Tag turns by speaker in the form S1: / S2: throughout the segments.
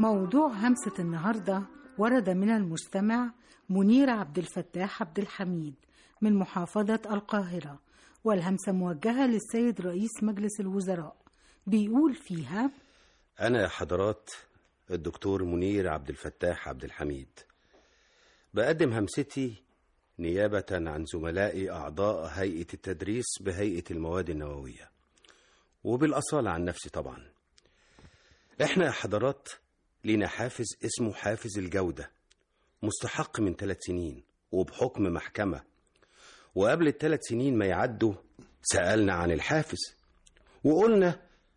S1: موضوع همسة النهاردة ورد من المستمع منير عبد الفتاح عبد الحميد من محافظة القاهرة والهمسة موجهة للسيد رئيس مجلس الوزراء بيقول فيها
S2: أنا يا حضرات الدكتور منير عبد الفتاح عبد الحميد بقدم همستي نيابة عن زملائي أعضاء هيئة التدريس بهيئة المواد النووية وبالأصالة عن نفسي طبعا إحنا يا حضرات لينا حافز اسمه حافز الجودة مستحق من ثلاث سنين وبحكم محكمة وقبل الثلاث سنين ما يعدوا سألنا عن الحافز وقلنا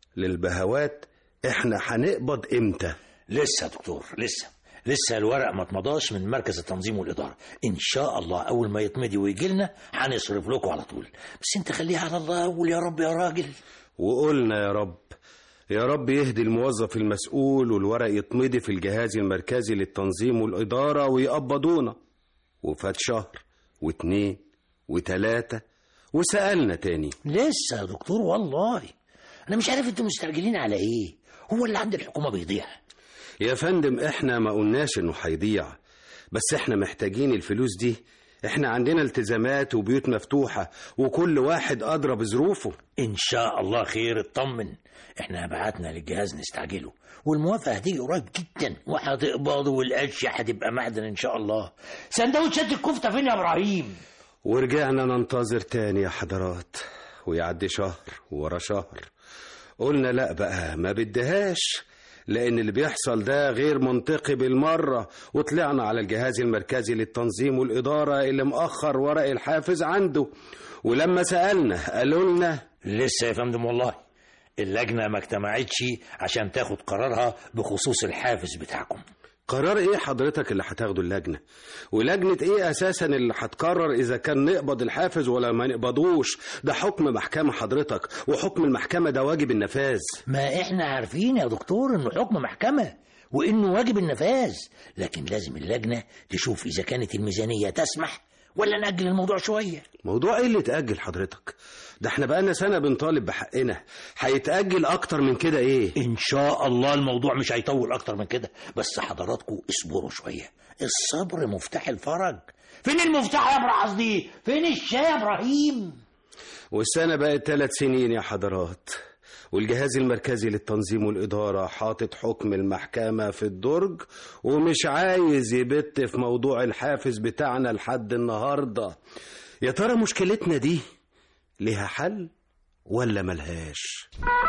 S2: للبهوات احنا هنقبض امتى
S3: لسه يا دكتور لسه لسه الورق ما اتمضاش من مركز التنظيم والإدارة إن شاء الله أول ما يتمضي ويجي لنا هنصرف لكم على طول بس أنت خليها على الله قول يا رب يا راجل
S2: وقلنا يا رب يا رب يهدي الموظف المسؤول والورق يتمضي في الجهاز المركزي للتنظيم والإدارة ويقبضونا وفات شهر واتنين وتلاتة وسألنا تاني
S3: لسه يا دكتور والله أنا مش عارف أنتوا مستعجلين على إيه هو اللي عند الحكومة بيضيع
S2: يا فندم احنا ما قلناش انه هيضيع بس احنا محتاجين الفلوس دي احنا عندنا التزامات وبيوت مفتوحة وكل واحد أدرى بظروفه
S3: إن شاء الله خير اطمن احنا بعتنا للجهاز نستعجله والموافقة هتيجي قريب جدا وهتقبضوا والقش هتبقى معدن إن شاء الله سندوتشات الكفتة فين يا إبراهيم
S2: ورجعنا ننتظر تاني يا حضرات ويعدي شهر ورا شهر قلنا لا بقى ما بدهاش لأن اللي بيحصل ده غير منطقي بالمرة وطلعنا على الجهاز المركزي للتنظيم والإدارة اللي مأخر ورق الحافز عنده ولما سألنا قالوا لنا
S3: لسه يا فندم والله اللجنة ما اجتمعتش عشان تاخد قرارها بخصوص الحافز بتاعكم
S2: قرار ايه حضرتك اللي هتاخده اللجنة ولجنة ايه اساسا اللي هتقرر اذا كان نقبض الحافز ولا ما نقبضوش ده حكم محكمة حضرتك وحكم المحكمة ده واجب النفاذ
S3: ما احنا عارفين يا دكتور انه حكم محكمة وانه واجب النفاذ لكن لازم اللجنة تشوف اذا كانت الميزانية تسمح ولا نأجل الموضوع شوية
S2: موضوع ايه اللي اتأجل حضرتك ده احنا بقالنا سنة بنطالب بحقنا هيتأجل اكتر من كده ايه
S3: ان شاء الله الموضوع مش هيطول اكتر من كده بس حضراتكم اصبروا شوية الصبر مفتاح الفرج فين المفتاح يا ابراهيم قصدي فين الشاي يا ابراهيم
S2: والسنة بقت ثلاث سنين يا حضرات والجهاز المركزي للتنظيم والإدارة حاطط حكم المحكمة في الدرج ومش عايز يبت في موضوع الحافز بتاعنا لحد النهاردة يا ترى مشكلتنا دي ليها حل ولا ملهاش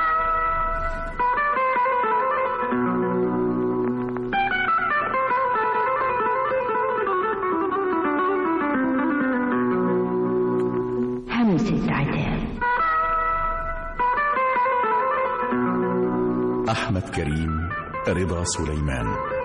S4: همسة عتاب
S5: أحمد كريم رضا سليمان